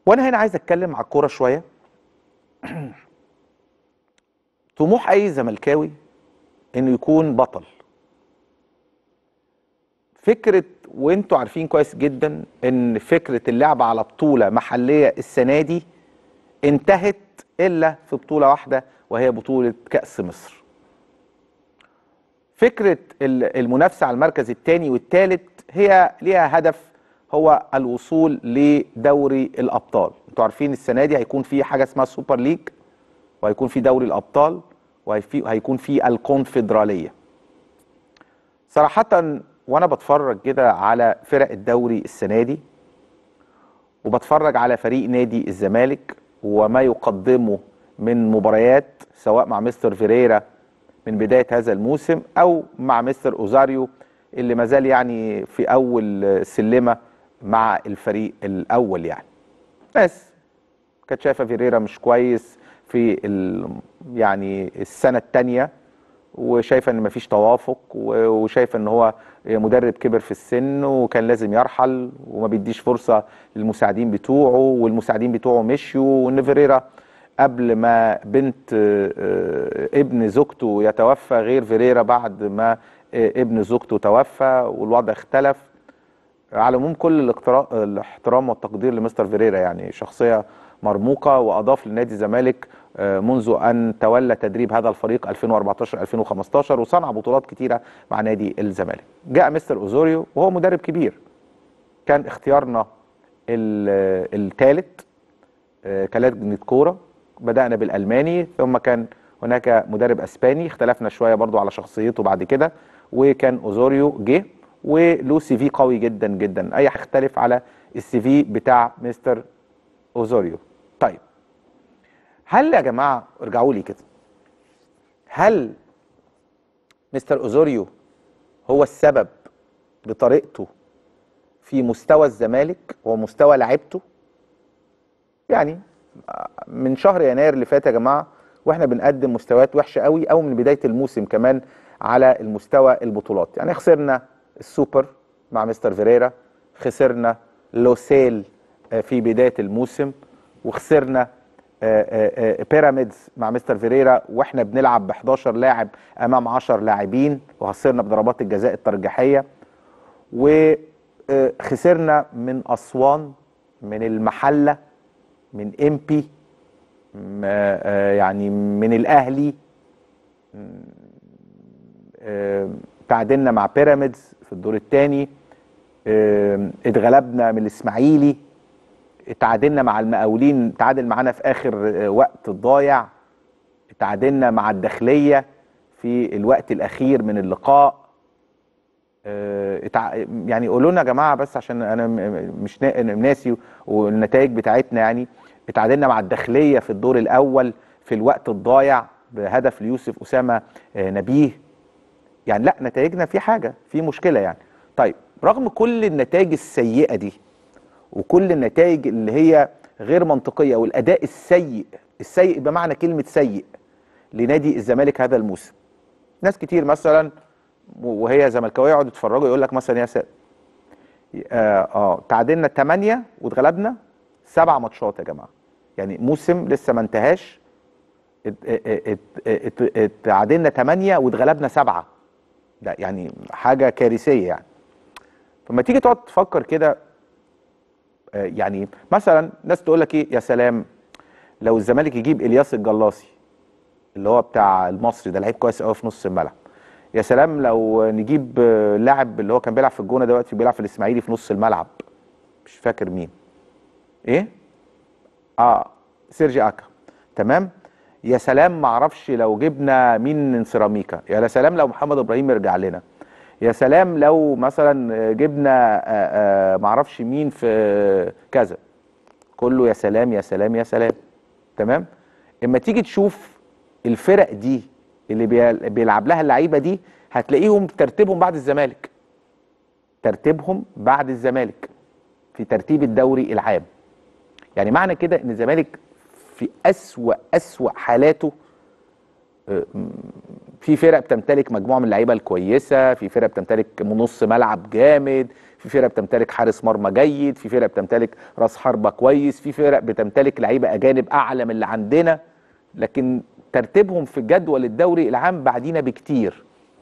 وانا هنا عايز اتكلم على الكوره شويه طموح اي زملكاوي انه يكون بطل فكره وانتوا عارفين كويس جدا ان فكره اللعب على بطوله محليه السنه دي انتهت الا في بطوله واحده وهي بطوله كاس مصر فكره ال- المنافسه على المركز الثاني والثالث هي ليها هدف هو الوصول لدوري الابطال انتوا عارفين السنه دي هيكون في حاجه اسمها سوبر ليج وهيكون في دوري الابطال وهيكون في الكونفدراليه صراحه وانا بتفرج كده على فرق الدوري السنه دي وبتفرج على فريق نادي الزمالك وما يقدمه من مباريات سواء مع مستر فيريرا من بدايه هذا الموسم او مع مستر اوزاريو اللي ما زال يعني في اول سلمه مع الفريق الاول يعني ناس كانت شايفه فيريرا مش كويس في ال يعني السنه الثانيه وشايفه ان مفيش توافق و- وشايفه ان هو مدرب كبر في السن وكان لازم يرحل وما بيديش فرصه للمساعدين بتوعه والمساعدين بتوعه مشيوا وان فيريرا قبل ما بنت آه، آه، ابن زوجته يتوفى غير فيريرا بعد ما آه، ابن زوجته توفى والوضع اختلف على العموم كل الاقترا- الاحترام والتقدير لمستر فيريرا يعني شخصيه مرموقه واضاف لنادي الزمالك آه، منذ ان تولى تدريب هذا الفريق 2014 2015 وصنع بطولات كتيره مع نادي الزمالك. جاء مستر اوزوريو وهو مدرب كبير. كان اختيارنا الثالث كلجنه كوره بدانا بالالماني ثم كان هناك مدرب اسباني اختلفنا شويه برضو على شخصيته بعد كده وكان اوزوريو جه وله سي في قوي جدا جدا اي هيختلف على السي في بتاع مستر اوزوريو طيب هل يا جماعه ارجعوا لي كده هل مستر اوزوريو هو السبب بطريقته في مستوى الزمالك ومستوى لعيبته يعني من شهر يناير اللي فات يا جماعه واحنا بنقدم مستويات وحشه قوي او من بدايه الموسم كمان على المستوى البطولات يعني خسرنا السوبر مع مستر فيريرا خسرنا لوسيل آه، في بدايه الموسم وخسرنا آه، آه، آه، بيراميدز مع مستر فيريرا واحنا بنلعب ب 11 لاعب امام 10 لاعبين وخسرنا بضربات الجزاء الترجيحيه وخسرنا من اسوان من المحله من امبي يعني من الاهلي آه، تعادلنا مع بيراميدز في الدور الثاني اتغلبنا من الاسماعيلي اتعادلنا مع المقاولين تعادل معانا في اخر آه، وقت ضايع اتعادلنا مع الداخليه في الوقت الاخير من اللقاء آه، اتع... يعني قولوا لنا يا جماعه بس عشان انا م- م- مش نا... أنا ناسي والنتائج بتاعتنا يعني اتعادلنا مع الداخليه في الدور الاول في الوقت الضايع بهدف ليوسف اسامه آه، نبيه يعني لا نتائجنا في حاجه في مشكله يعني طيب رغم كل النتائج السيئه دي وكل النتائج اللي هي غير منطقيه والاداء السيء السيء بمعنى كلمه سيء لنادي الزمالك هذا الموسم ناس كتير مثلا وهي زملكاويه يقعدوا يتفرجوا يقول لك مثلا يا سا... اه, آه تعادلنا 8 واتغلبنا سبع ماتشات يا جماعه يعني موسم لسه ما انتهاش ات- ات- ات- ات- اتعادلنا 8 واتغلبنا سبعه ده يعني حاجه كارثيه يعني فما تيجي تقعد تفكر كده آه، يعني مثلا ناس تقول لك ايه يا سلام لو الزمالك يجيب الياس الجلاصي اللي هو بتاع المصري ده لعيب كويس قوي في نص الملعب يا سلام لو نجيب آه، لاعب اللي هو كان بيلعب في الجونه دلوقتي بيلعب في الاسماعيلي في نص الملعب مش فاكر مين ايه اه سيرجي اكا تمام يا سلام معرفش لو جبنا مين من سيراميكا يا سلام لو محمد ابراهيم يرجع لنا يا سلام لو مثلا جبنا آه، آه، معرفش مين في كذا كله يا سلام يا سلام يا سلام تمام اما تيجي تشوف الفرق دي اللي بي- بيلعب لها اللعيبه دي هتلاقيهم ترتيبهم بعد الزمالك ترتيبهم بعد الزمالك في ترتيب الدوري العام يعني معنى كده ان الزمالك في اسوا اسوا حالاته آه، م- في فرق بتمتلك مجموعه من اللعيبه الكويسه في فرق بتمتلك نص ملعب جامد في فرق بتمتلك حارس مرمى جيد في فرق بتمتلك راس حربة كويس في فرق بتمتلك لعيبه اجانب اعلى من اللي عندنا لكن ترتيبهم في جدول الدوري العام بعدينا بكتير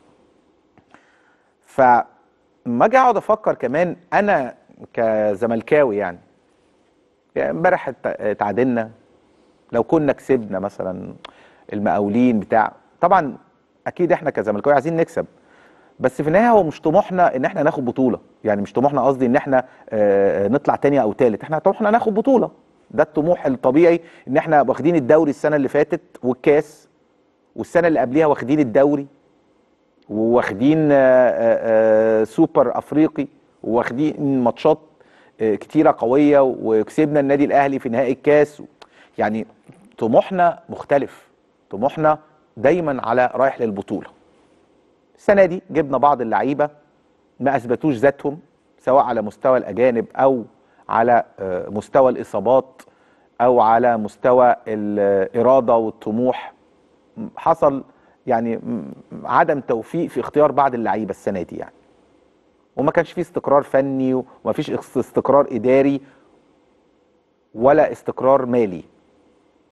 فما اجي اقعد افكر كمان انا كزملكاوي يعني يعني امبارح ات- اتعادلنا لو كنا كسبنا مثلا المقاولين بتاع طبعا اكيد احنا كزملكاويه عايزين نكسب بس في النهايه هو مش طموحنا ان احنا ناخد بطوله يعني مش طموحنا قصدي ان احنا آه، نطلع تاني او تالت احنا طموحنا ناخد بطوله ده الطموح الطبيعي ان احنا واخدين الدوري السنه اللي فاتت والكاس والسنه اللي قبليها واخدين الدوري وواخدين آه، آه، آه، سوبر افريقي وواخدين ماتشات آه، كتيره قويه وكسبنا النادي الاهلي في نهائي الكاس يعني طموحنا مختلف طموحنا دايما على رايح للبطوله السنه دي جبنا بعض اللعيبه ما اثبتوش ذاتهم سواء على مستوى الاجانب او على آه، مستوى الاصابات او على مستوى الاراده والطموح م- حصل يعني م- عدم توفيق في اختيار بعض اللعيبه السنه دي يعني وما كانش فيه استقرار فني وما فيش استقرار اداري ولا استقرار مالي